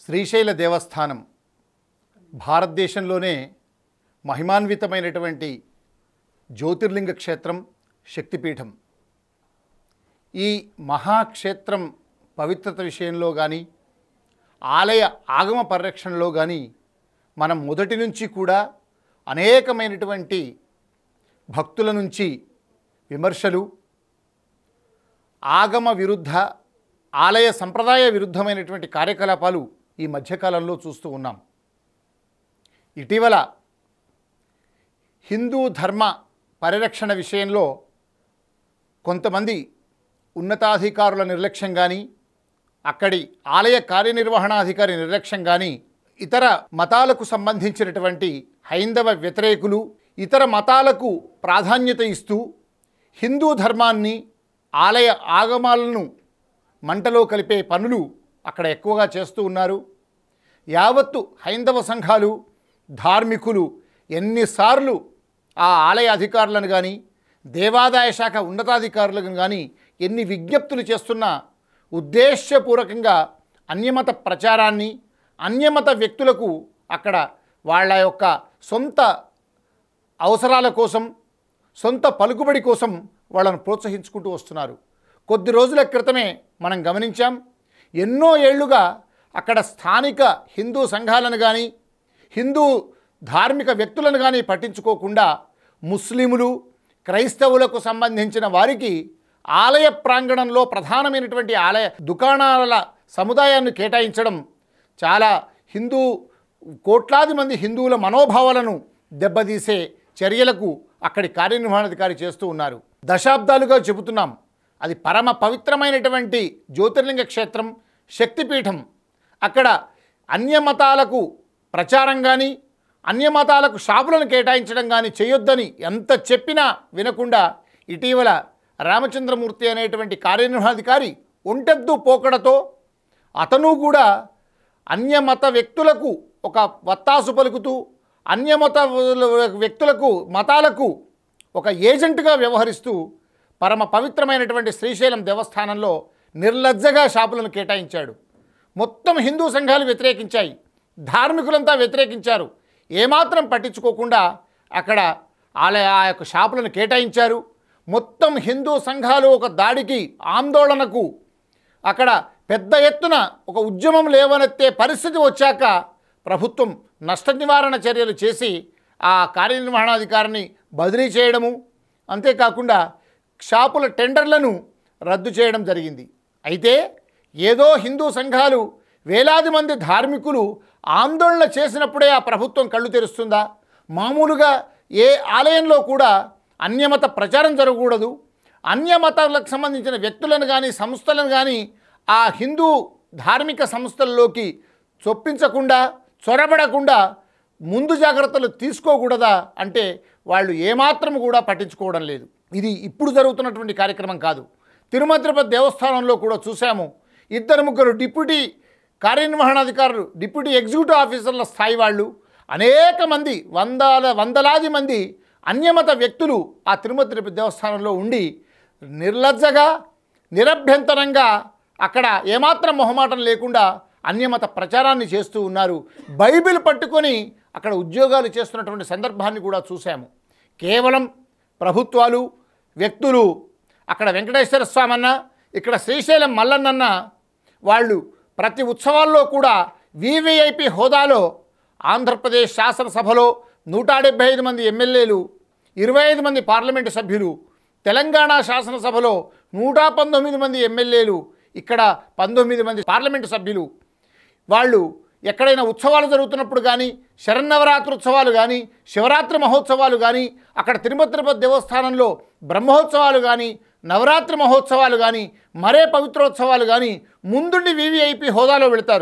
శ్రీశైల దేవస్థానం భారతదేశంలోనే మహిమాన్వితమైనటువంటి జ్యోతిర్లింగ క్షేత్రం శక్తిపీఠం ఈ మహాక్షేత్రం పవిత్రత విషయంలో కానీ ఆలయ ఆగమ పరిరక్షణలో కానీ మనం మొదటి నుంచి కూడా అనేకమైనటువంటి భక్తుల నుంచి విమర్శలు ఆగమ విరుద్ధ ఆలయ సంప్రదాయ విరుద్ధమైనటువంటి కార్యకలాపాలు ఈ మధ్యకాలంలో చూస్తూ ఉన్నాం ఇటీవల హిందూ ధర్మ పరిరక్షణ విషయంలో కొంతమంది ఉన్నతాధికారుల నిర్లక్ష్యం కానీ అక్కడి ఆలయ కార్యనిర్వహణాధికారి నిర్లక్ష్యం కానీ ఇతర మతాలకు సంబంధించినటువంటి హైందవ వ్యతిరేకులు ఇతర మతాలకు ప్రాధాన్యత ఇస్తూ హిందూ ధర్మాన్ని ఆలయ ఆగమాలను మంటలో కలిపే పనులు అక్కడ ఎక్కువగా చేస్తూ ఉన్నారు యావత్తు హైందవ సంఘాలు ధార్మికులు ఎన్నిసార్లు ఆ ఆలయ అధికారులను కానీ దేవాదాయ శాఖ ఉన్నతాధికారులను కానీ ఎన్ని విజ్ఞప్తులు చేస్తున్నా ఉద్దేశ్యపూర్వకంగా అన్యమత ప్రచారాన్ని అన్యమత వ్యక్తులకు అక్కడ వాళ్ళ యొక్క సొంత అవసరాల కోసం సొంత పలుకుబడి కోసం వాళ్ళను ప్రోత్సహించుకుంటూ వస్తున్నారు కొద్ది రోజుల క్రితమే మనం గమనించాం ఎన్నో ఏళ్లుగా అక్కడ స్థానిక హిందూ సంఘాలను కానీ హిందూ ధార్మిక వ్యక్తులను కానీ పట్టించుకోకుండా ముస్లిములు క్రైస్తవులకు సంబంధించిన వారికి ఆలయ ప్రాంగణంలో ప్రధానమైనటువంటి ఆలయ దుకాణాల సముదాయాన్ని కేటాయించడం చాలా హిందూ కోట్లాది మంది హిందువుల మనోభావాలను దెబ్బతీసే చర్యలకు అక్కడి కార్యనిర్వహణాధికారి చేస్తూ ఉన్నారు దశాబ్దాలుగా చెబుతున్నాం అది పరమ పవిత్రమైనటువంటి జ్యోతిర్లింగ క్షేత్రం శక్తిపీఠం అక్కడ అన్యమతాలకు ప్రచారం కానీ అన్యమతాలకు షాపులను కేటాయించడం కానీ చేయొద్దని ఎంత చెప్పినా వినకుండా ఇటీవల రామచంద్రమూర్తి అనేటువంటి కార్యనిర్వహణాధికారి ఒంటెద్దు పోకడతో అతను కూడా అన్యమత వ్యక్తులకు ఒక వత్తాసు పలుకుతూ అన్యమత వ్యక్తులకు మతాలకు ఒక ఏజెంట్గా వ్యవహరిస్తూ పరమ పవిత్రమైనటువంటి శ్రీశైలం దేవస్థానంలో నిర్లజ్జగా షాపులను కేటాయించాడు మొత్తం హిందూ సంఘాలు వ్యతిరేకించాయి ధార్మికులంతా వ్యతిరేకించారు ఏమాత్రం పట్టించుకోకుండా అక్కడ ఆలయ ఆ యొక్క షాపులను కేటాయించారు మొత్తం హిందూ సంఘాలు ఒక దాడికి ఆందోళనకు అక్కడ పెద్ద ఎత్తున ఒక ఉద్యమం లేవనెత్తే పరిస్థితి వచ్చాక ప్రభుత్వం నష్ట నివారణ చర్యలు చేసి ఆ కార్యనిర్వహణాధికారిని బదిలీ చేయడము అంతేకాకుండా షాపుల టెండర్లను రద్దు చేయడం జరిగింది అయితే ఏదో హిందూ సంఘాలు వేలాది మంది ధార్మికులు ఆందోళన చేసినప్పుడే ఆ ప్రభుత్వం కళ్ళు తెరుస్తుందా మామూలుగా ఏ ఆలయంలో కూడా అన్యమత ప్రచారం జరగకూడదు అన్యమతాలకు సంబంధించిన వ్యక్తులను కానీ సంస్థలను కానీ ఆ హిందూ ధార్మిక సంస్థల్లోకి చొప్పించకుండా చొరబడకుండా ముందు జాగ్రత్తలు తీసుకోకూడదా అంటే వాళ్ళు ఏమాత్రం కూడా పట్టించుకోవడం లేదు ఇది ఇప్పుడు జరుగుతున్నటువంటి కార్యక్రమం కాదు తిరుమల తిరుపతి దేవస్థానంలో కూడా చూసాము ఇద్దరు ముగ్గురు డిప్యూటీ కార్యనిర్వహణాధికారులు డిప్యూటీ ఎగ్జిక్యూటివ్ ఆఫీసర్ల స్థాయి వాళ్ళు అనేక మంది వందల వందలాది మంది అన్యమత వ్యక్తులు ఆ తిరుమల తిరుపతి దేవస్థానంలో ఉండి నిర్లజ్జగా నిరభ్యంతరంగా అక్కడ ఏమాత్రం మొహమాటం లేకుండా అన్యమత ప్రచారాన్ని చేస్తూ ఉన్నారు బైబిల్ పట్టుకొని అక్కడ ఉద్యోగాలు చేస్తున్నటువంటి సందర్భాన్ని కూడా చూశాము కేవలం ప్రభుత్వాలు వ్యక్తులు అక్కడ వెంకటేశ్వర స్వామి అన్న ఇక్కడ శ్రీశైలం మల్లన్నన్న వాళ్ళు ప్రతి ఉత్సవాల్లో కూడా వివిఐపి హోదాలో ఆంధ్రప్రదేశ్ శాసనసభలో నూట డెబ్బై ఐదు మంది ఎమ్మెల్యేలు ఇరవై ఐదు మంది పార్లమెంటు సభ్యులు తెలంగాణ శాసనసభలో నూట పంతొమ్మిది మంది ఎమ్మెల్యేలు ఇక్కడ పంతొమ్మిది మంది పార్లమెంటు సభ్యులు వాళ్ళు ఎక్కడైనా ఉత్సవాలు జరుగుతున్నప్పుడు కానీ శరన్నవరాత్రి ఉత్సవాలు కానీ శివరాత్రి మహోత్సవాలు కానీ అక్కడ తిరుపతి తిరుపతి దేవస్థానంలో బ్రహ్మోత్సవాలు కానీ నవరాత్రి మహోత్సవాలు కానీ మరే పవిత్రోత్సవాలు కానీ ముందుండి వివిఐపి హోదాలో వెళతారు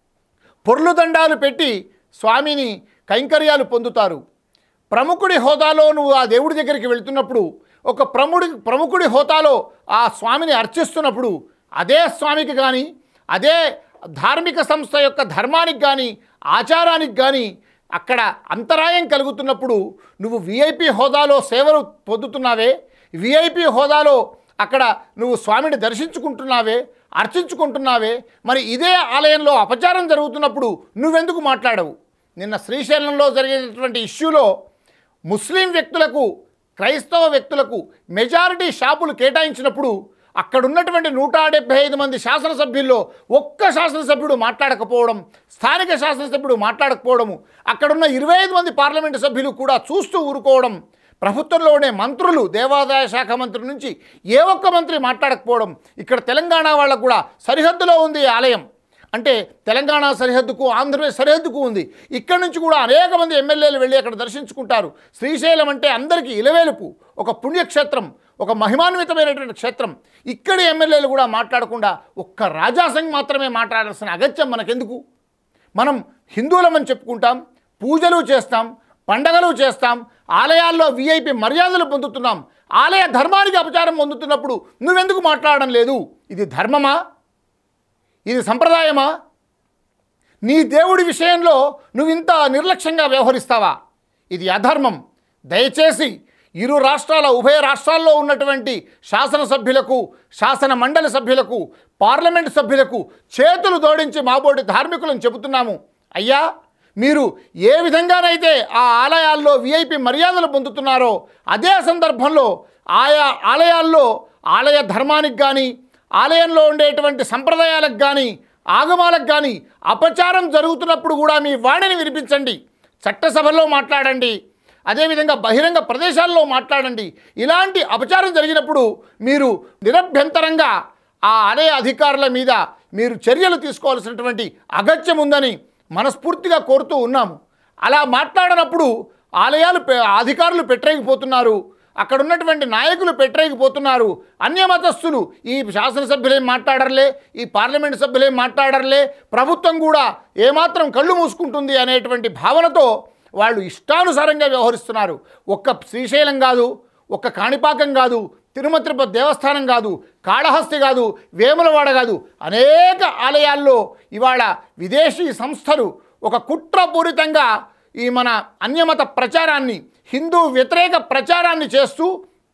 పొర్లు దండాలు పెట్టి స్వామిని కైంకర్యాలు పొందుతారు ప్రముఖుడి హోదాలో నువ్వు ఆ దేవుడి దగ్గరికి వెళ్తున్నప్పుడు ఒక ప్రముడి ప్రముఖుడి హోదాలో ఆ స్వామిని అర్చిస్తున్నప్పుడు అదే స్వామికి కానీ అదే ధార్మిక సంస్థ యొక్క ధర్మానికి కానీ ఆచారానికి కానీ అక్కడ అంతరాయం కలుగుతున్నప్పుడు నువ్వు విఐపి హోదాలో సేవలు పొందుతున్నావే విఐపి హోదాలో అక్కడ నువ్వు స్వామిని దర్శించుకుంటున్నావే అర్చించుకుంటున్నావే మరి ఇదే ఆలయంలో అపచారం జరుగుతున్నప్పుడు నువ్వెందుకు మాట్లాడవు నిన్న శ్రీశైలంలో జరిగినటువంటి ఇష్యూలో ముస్లిం వ్యక్తులకు క్రైస్తవ వ్యక్తులకు మెజారిటీ షాపులు కేటాయించినప్పుడు అక్కడ ఉన్నటువంటి నూట డెబ్బై ఐదు మంది శాసనసభ్యుల్లో ఒక్క శాసనసభ్యుడు మాట్లాడకపోవడం స్థానిక శాసనసభ్యుడు మాట్లాడకపోవడము అక్కడున్న ఇరవై ఐదు మంది పార్లమెంటు సభ్యులు కూడా చూస్తూ ఊరుకోవడం ప్రభుత్వంలో ఉండే మంత్రులు దేవాదాయ శాఖ మంత్రి నుంచి ఏ ఒక్క మంత్రి మాట్లాడకపోవడం ఇక్కడ తెలంగాణ వాళ్ళకు కూడా సరిహద్దులో ఉంది ఈ ఆలయం అంటే తెలంగాణ సరిహద్దుకు ఆంధ్రప్రదేశ్ సరిహద్దుకు ఉంది ఇక్కడ నుంచి కూడా అనేక మంది ఎమ్మెల్యేలు వెళ్ళి అక్కడ దర్శించుకుంటారు శ్రీశైలం అంటే అందరికీ ఇలవేలుపు ఒక పుణ్యక్షేత్రం ఒక మహిమాన్వితమైనటువంటి క్షేత్రం ఇక్కడి ఎమ్మెల్యేలు కూడా మాట్లాడకుండా ఒక్క రాజాసింగ్ మాత్రమే మాట్లాడాల్సిన అగత్యం మనకెందుకు మనం హిందువులమని చెప్పుకుంటాం పూజలు చేస్తాం పండగలు చేస్తాం ఆలయాల్లో విఐపి మర్యాదలు పొందుతున్నాం ఆలయ ధర్మానికి అపచారం పొందుతున్నప్పుడు నువ్వెందుకు మాట్లాడడం లేదు ఇది ధర్మమా ఇది సంప్రదాయమా నీ దేవుడి విషయంలో నువ్వు ఇంత నిర్లక్ష్యంగా వ్యవహరిస్తావా ఇది అధర్మం దయచేసి ఇరు రాష్ట్రాల ఉభయ రాష్ట్రాల్లో ఉన్నటువంటి శాసనసభ్యులకు శాసన మండలి సభ్యులకు పార్లమెంట్ సభ్యులకు చేతులు జోడించి మాబోటి ధార్మికులను చెబుతున్నాము అయ్యా మీరు ఏ విధంగానైతే ఆ ఆలయాల్లో విఐపి మర్యాదలు పొందుతున్నారో అదే సందర్భంలో ఆయా ఆలయాల్లో ఆలయ ధర్మానికి కానీ ఆలయంలో ఉండేటువంటి సంప్రదాయాలకు కానీ ఆగమాలకు కానీ అపచారం జరుగుతున్నప్పుడు కూడా మీ వాణిని వినిపించండి చట్టసభల్లో మాట్లాడండి అదేవిధంగా బహిరంగ ప్రదేశాల్లో మాట్లాడండి ఇలాంటి అపచారం జరిగినప్పుడు మీరు నిరభ్యంతరంగా ఆ ఆలయ అధికారుల మీద మీరు చర్యలు తీసుకోవాల్సినటువంటి అగత్యం ఉందని మనస్ఫూర్తిగా కోరుతూ ఉన్నాము అలా మాట్లాడినప్పుడు ఆలయాలు పె- అధికారులు పెట్టరేగిపోతున్నారు అక్కడ ఉన్నటువంటి నాయకులు పెట్టరేగిపోతున్నారు అన్యమతస్థులు ఈ శాసనసభ్యులేం మాట్లాడర్లే ఈ పార్లమెంట్ సభ్యులేం మాట్లాడర్లే ప్రభుత్వం కూడా ఏమాత్రం కళ్ళు మూసుకుంటుంది అనేటువంటి భావనతో వాళ్ళు ఇష్టానుసారంగా వ్యవహరిస్తున్నారు ఒక్క శ్రీశైలం కాదు ఒక్క కాణిపాకం కాదు తిరుమల తిరుపతి దేవస్థానం కాదు కాళహస్తి కాదు వేములవాడ కాదు అనేక ఆలయాల్లో ఇవాళ విదేశీ సంస్థలు ఒక కుట్రపూరితంగా ఈ మన అన్యమత ప్రచారాన్ని హిందూ వ్యతిరేక ప్రచారాన్ని చేస్తూ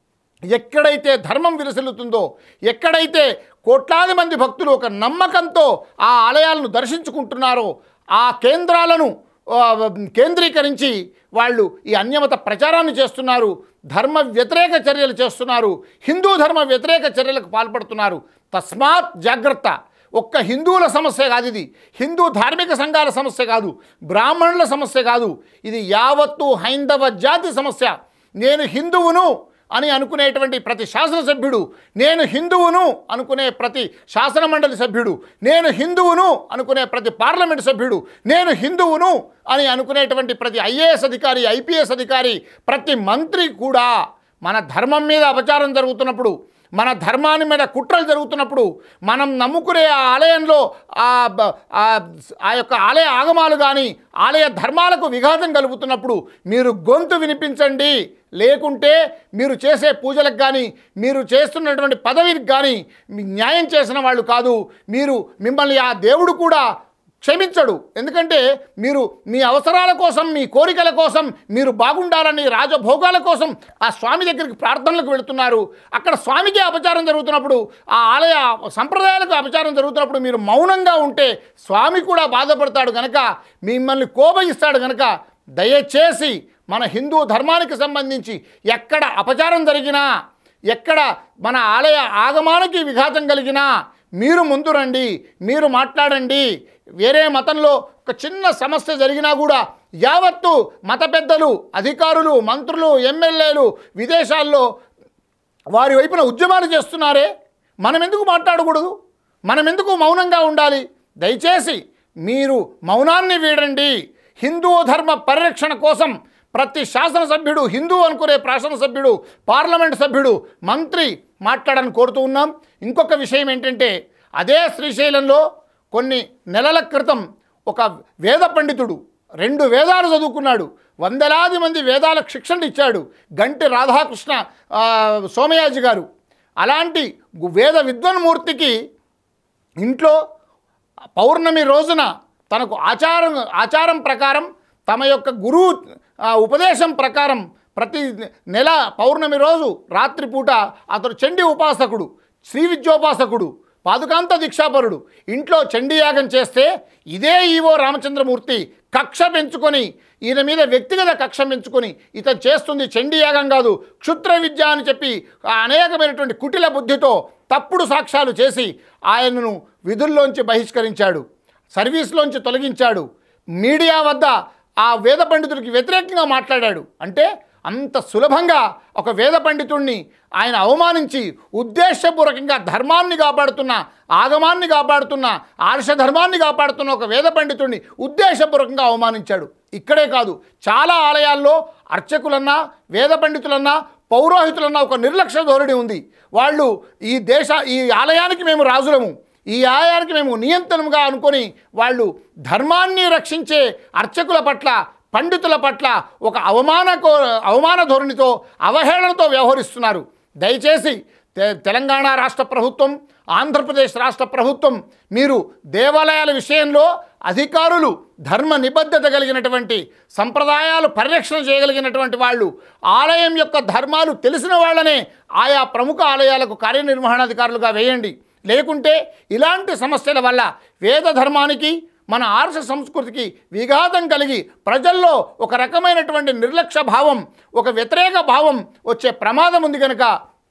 ఎక్కడైతే ధర్మం విరసిల్లుతుందో ఎక్కడైతే కోట్లాది మంది భక్తులు ఒక నమ్మకంతో ఆ ఆలయాలను దర్శించుకుంటున్నారో ఆ కేంద్రాలను ఆ, కేంద్రీకరించి వాళ్ళు ఈ అన్యమత ప్రచారాన్ని చేస్తున్నారు ధర్మ వ్యతిరేక చర్యలు చేస్తున్నారు హిందూ ధర్మ వ్యతిరేక చర్యలకు పాల్పడుతున్నారు తస్మాత్ జాగ్రత్త ఒక్క హిందువుల సమస్య కాదు ఇది హిందూ ధార్మిక సంఘాల సమస్య కాదు బ్రాహ్మణుల సమస్య కాదు ఇది యావత్తు హైందవ జాతి సమస్య నేను హిందువును అని అనుకునేటువంటి ప్రతి శాసనసభ్యుడు నేను హిందువును అనుకునే ప్రతి శాసన మండలి సభ్యుడు నేను హిందువును అనుకునే ప్రతి పార్లమెంట్ సభ్యుడు నేను హిందువును అని అనుకునేటువంటి ప్రతి ఐఏఎస్ అధికారి ఐపీఎస్ అధికారి ప్రతి మంత్రి కూడా మన ధర్మం మీద అపచారం జరుగుతున్నప్పుడు మన ధర్మాన్ని మీద కుట్రలు జరుగుతున్నప్పుడు మనం నమ్ముకునే ఆ ఆలయంలో ఆ బ- ఆ ఆ యొక్క ఆలయ ఆగమాలు కానీ ఆలయ ధర్మాలకు విఘాతం కలుగుతున్నప్పుడు మీరు గొంతు వినిపించండి లేకుంటే మీరు చేసే పూజలకు కానీ మీరు చేస్తున్నటువంటి పదవికి కానీ మీ న్యాయం చేసిన వాళ్ళు కాదు మీరు మిమ్మల్ని ఆ దేవుడు కూడా క్షమించడు ఎందుకంటే మీరు మీ అవసరాల కోసం మీ కోరికల కోసం మీరు బాగుండాలని రాజభోగాల కోసం ఆ స్వామి దగ్గరికి ప్రార్థనలకు వెళుతున్నారు అక్కడ స్వామికి అపచారం జరుగుతున్నప్పుడు ఆ ఆలయ సంప్రదాయాలకు అపచారం జరుగుతున్నప్పుడు మీరు మౌనంగా ఉంటే స్వామి కూడా బాధపడతాడు గనక మిమ్మల్ని కోపగిస్తాడు గనక దయచేసి మన హిందూ ధర్మానికి సంబంధించి ఎక్కడ అపచారం జరిగినా ఎక్కడ మన ఆలయ ఆగమానికి విఘాతం కలిగినా మీరు ముందు రండి మీరు మాట్లాడండి వేరే మతంలో ఒక చిన్న సమస్య జరిగినా కూడా యావత్తు మత పెద్దలు అధికారులు మంత్రులు ఎమ్మెల్యేలు విదేశాల్లో వారి వైపున ఉద్యమాలు చేస్తున్నారే మనం ఎందుకు మాట్లాడకూడదు మనం ఎందుకు మౌనంగా ఉండాలి దయచేసి మీరు మౌనాన్ని వీడండి హిందూ ధర్మ పరిరక్షణ కోసం ప్రతి శాసనసభ్యుడు హిందూ అనుకునే శాసనసభ్యుడు పార్లమెంట్ సభ్యుడు మంత్రి మాట్లాడని కోరుతూ ఉన్నాం ఇంకొక విషయం ఏంటంటే అదే శ్రీశైలంలో కొన్ని నెలల క్రితం ఒక వేద పండితుడు రెండు వేదాలు చదువుకున్నాడు వందలాది మంది వేదాలకు శిక్షణ ఇచ్చాడు గంటి రాధాకృష్ణ ఆ, సోమయాజి గారు అలాంటి గు- వేద విద్వన్మూర్తికి ఇంట్లో పౌర్ణమి రోజున తనకు ఆచారం ఆచారం ప్రకారం తమ యొక్క గురువు ఆ, ఉపదేశం ప్రకారం ప్రతి నెల పౌర్ణమి రోజు రాత్రిపూట అతడు చండీ ఉపాసకుడు శ్రీ విద్యోపాసకుడు పాదుకాంత దీక్షాపరుడు ఇంట్లో చండీయాగం చేస్తే ఇదే ఈవో రామచంద్రమూర్తి కక్ష పెంచుకొని ఈయన మీద వ్యక్తిగత కక్ష పెంచుకొని ఇతను చేస్తుంది చండీయాగం కాదు క్షుద్ర విద్య అని చెప్పి ఆ అనేకమైనటువంటి కుటిల బుద్ధితో తప్పుడు సాక్ష్యాలు చేసి ఆయనను విధుల్లోంచి బహిష్కరించాడు సర్వీస్లోంచి తొలగించాడు మీడియా వద్ద ఆ వేద పండితుడికి వ్యతిరేకంగా మాట్లాడాడు అంటే అంత సులభంగా ఒక వేద పండితుణ్ణి ఆయన అవమానించి ఉద్దేశపూర్వకంగా ధర్మాన్ని కాపాడుతున్న ఆగమాన్ని కాపాడుతున్న ఆర్ష ధర్మాన్ని కాపాడుతున్న ఒక వేద పండితుడిని ఉద్దేశపూర్వకంగా అవమానించాడు ఇక్కడే కాదు చాలా ఆలయాల్లో అర్చకులన్నా వేద పండితులన్నా పౌరోహితులన్నా ఒక నిర్లక్ష్య ధోరణి ఉంది వాళ్ళు ఈ దేశ ఈ ఆలయానికి మేము రాజులము ఈ ఆలయానికి మేము నియంత్రణగా అనుకొని వాళ్ళు ధర్మాన్ని రక్షించే అర్చకుల పట్ల పండితుల పట్ల ఒక అవమాన అవమాన ధోరణితో అవహేళనతో వ్యవహరిస్తున్నారు దయచేసి తె- తెలంగాణ రాష్ట్ర ప్రభుత్వం ఆంధ్రప్రదేశ్ రాష్ట్ర ప్రభుత్వం మీరు దేవాలయాల విషయంలో అధికారులు ధర్మ నిబద్ధత కలిగినటువంటి సంప్రదాయాలు పరిరక్షణ చేయగలిగినటువంటి వాళ్ళు ఆలయం యొక్క ధర్మాలు తెలిసిన వాళ్ళనే ఆయా ప్రముఖ ఆలయాలకు కార్యనిర్వహణాధికారులుగా వేయండి లేకుంటే ఇలాంటి సమస్యల వల్ల వేద ధర్మానికి మన ఆర్ష సంస్కృతికి విఘాతం కలిగి ప్రజల్లో ఒక రకమైనటువంటి నిర్లక్ష్య భావం ఒక వ్యతిరేక భావం వచ్చే ప్రమాదం ఉంది కనుక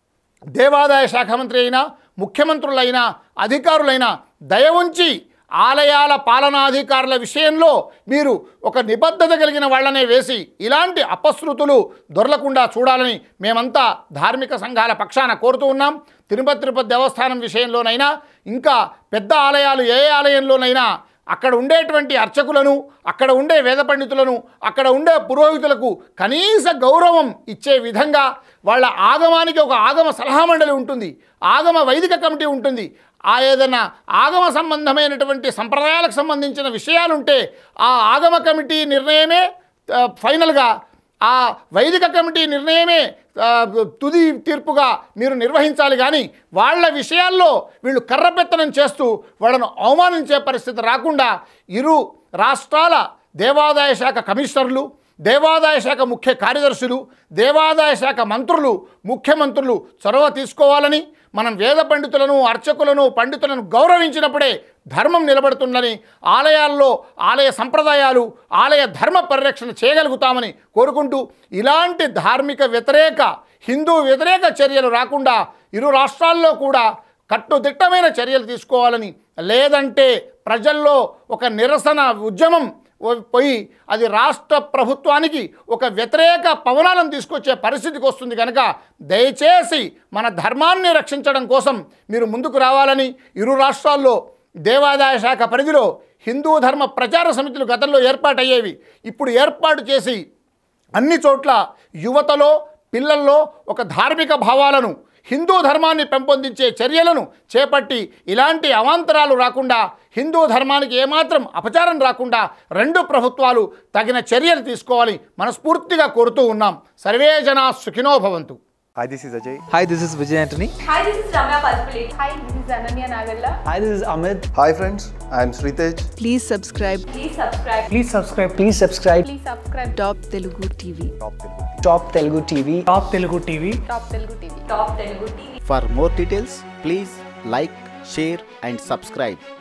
దేవాదాయ శాఖ మంత్రి అయినా ముఖ్యమంత్రులైనా అధికారులైనా దయ ఉంచి ఆలయాల పాలనాధికారుల విషయంలో మీరు ఒక నిబద్ధత కలిగిన వాళ్ళనే వేసి ఇలాంటి అపశృతులు దొరలకుండా చూడాలని మేమంతా ధార్మిక సంఘాల పక్షాన కోరుతూ ఉన్నాం తిరుపతి తిరుపతి దేవస్థానం విషయంలోనైనా ఇంకా పెద్ద ఆలయాలు ఏ ఆలయంలోనైనా అక్కడ ఉండేటువంటి అర్చకులను అక్కడ ఉండే వేద పండితులను అక్కడ ఉండే పురోహితులకు కనీస గౌరవం ఇచ్చే విధంగా వాళ్ళ ఆగమానికి ఒక ఆగమ సలహా మండలి ఉంటుంది ఆగమ వైదిక కమిటీ ఉంటుంది ఆ ఏదైనా ఆగమ సంబంధమైనటువంటి సంప్రదాయాలకు సంబంధించిన విషయాలుంటే ఆ ఆగమ కమిటీ నిర్ణయమే ఆ, ఫైనల్గా ఆ వైదిక కమిటీ నిర్ణయమే ఆ, తుది తీర్పుగా మీరు నిర్వహించాలి కానీ వాళ్ళ విషయాల్లో వీళ్ళు కర్రపెత్తనం చేస్తూ వాళ్ళను అవమానించే పరిస్థితి రాకుండా ఇరు రాష్ట్రాల దేవాదాయ శాఖ కమిషనర్లు దేవాదాయ శాఖ ముఖ్య కార్యదర్శులు దేవాదాయ శాఖ మంత్రులు ముఖ్యమంత్రులు చొరవ తీసుకోవాలని మనం వేద పండితులను అర్చకులను పండితులను గౌరవించినప్పుడే ధర్మం నిలబడుతుందని ఆలయాల్లో ఆలయ సంప్రదాయాలు ఆలయ ధర్మ పరిరక్షణ చేయగలుగుతామని కోరుకుంటూ ఇలాంటి ధార్మిక వ్యతిరేక హిందూ వ్యతిరేక చర్యలు రాకుండా ఇరు రాష్ట్రాల్లో కూడా కట్టుదిట్టమైన చర్యలు తీసుకోవాలని లేదంటే ప్రజల్లో ఒక నిరసన ఉద్యమం ఓ- పోయి అది రాష్ట్ర ప్రభుత్వానికి ఒక వ్యతిరేక పవనాలను తీసుకొచ్చే పరిస్థితికి వస్తుంది కనుక దయచేసి మన ధర్మాన్ని రక్షించడం కోసం మీరు ముందుకు రావాలని ఇరు రాష్ట్రాల్లో దేవాదాయ శాఖ పరిధిలో హిందూ ధర్మ ప్రచార సమితులు గతంలో ఏర్పాటయ్యేవి ఇప్పుడు ఏర్పాటు చేసి అన్ని చోట్ల యువతలో పిల్లల్లో ఒక ధార్మిక భావాలను హిందూ ధర్మాన్ని పెంపొందించే చర్యలను చేపట్టి ఇలాంటి అవాంతరాలు రాకుండా హిందూ ధర్మానికి ఏమాత్రం అపచారం రాకుండా రెండు ప్రభుత్వాలు తగిన చర్యలు తీసుకోవాలి మనస్ఫూర్తిగా కోరుతూ ఉన్నాం సర్వే జనా సుఖినో భవంతు Hi, this is Ajay. Hi, this is Vijay Antony. Hi, this is Ramya Palpulate. Hi, this is Ananya Nagalla. Hi, this is Amit. Hi, friends. I am Sritej. Please subscribe Please subscribe. Please subscribe. Please subscribe. Please subscribe Top Telugu TV. Top Telugu TV. Top Telugu TV. Top Telugu TV. Top Telugu TV. For more details, please like, share, and subscribe.